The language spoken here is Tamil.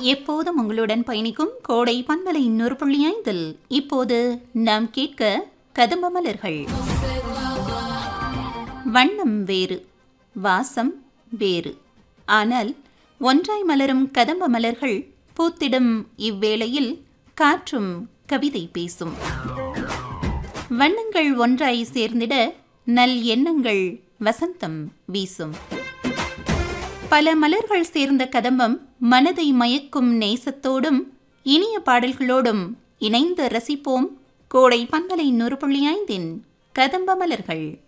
எப்போதும் உங்களுடன் பயணிக்கும் கோடை பண்பலை இன்னொரு புள்ளி ஐந்தில் இப்போது நாம் கேட்க கதம்ப மலர்கள் வண்ணம் வேறு வாசம் வேறு ஆனால் ஒன்றாய் மலரும் கதம்ப மலர்கள் பூத்திடும் இவ்வேளையில் காற்றும் கவிதை பேசும் வண்ணங்கள் ஒன்றாய் சேர்ந்திட நல் எண்ணங்கள் வசந்தம் வீசும் பல மலர்கள் சேர்ந்த கதம்பம் மனதை மயக்கும் நேசத்தோடும் இனிய பாடல்களோடும் இணைந்து ரசிப்போம் கோடை பண்பலை நூறு புள்ளி ஐந்தின் கதம்ப மலர்கள்